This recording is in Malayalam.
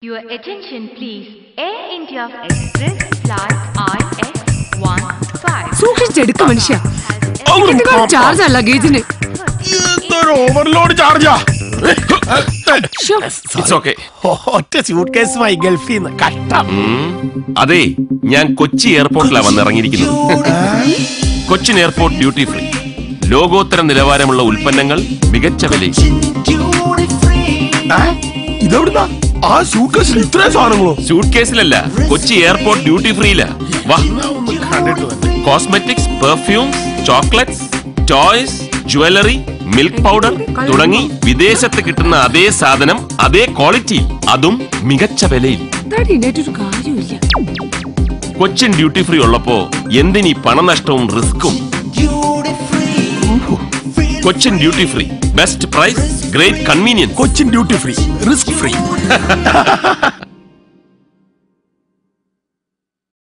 Your attention please. Air India Express flight IS-15 സൂക്ഷിച്ചെടുക്ക മനുഷ്യ അങ്ങ് ചാർജ് അല്ല ഗേജിന് എന്തൊരു ഓവർലോഡ് ചാർജാ ശ്ശോ, ഇറ്റ്സ് ഓക്കെ ഒറ്റ സ്യൂട്ട് കേസുമായി ഗൾഫിൽ നിന്ന് കഷ്ടം അതെ ഞാൻ കൊച്ചി എയർപോർട്ടിലാണ് വന്ന് ഇറങ്ങിയിരിക്കുന്നത് കൊച്ചിൻ എയർപോർട്ട് ഡ്യൂട്ടി ഫ്രീ ലോകോത്തര നിലവാരമുള്ള ഉൽപ്പന്നങ്ങൾ മികച്ച വിലയിൽ ഏ? ഇതെവിടുന്നാ ആ സ്യൂട്ട് കേസിൽ ഇത്രയും സാധനങ്ങളോ സൂട്ട് കേസിലല്ല കൊച്ചി എയർപോർട്ട് ഡ്യൂട്ടി ഫ്രീയില വാ കണ്ടിട്ട് വന്നെ. Cosmetics perfumes chocolates toys jewellery milk powder തുടങ്ങി വിദേശത്ത് കിട്ടുന്ന അതേ സാധനം അതേ ക്വാളിറ്റി അതും മികച്ച വിലയിൽ ഇതായിട്ട് ഇതിനായിട്ടൊരു കാര്യമില്ല കൊച്ചിൻ ഡ്യൂട്ടി ഫ്രീ ഉള്ളപ്പോ എന്തിനീ പണനഷ്ടവും റിസ്ക്കും Cochin duty free best price great convenience Cochin duty free risk free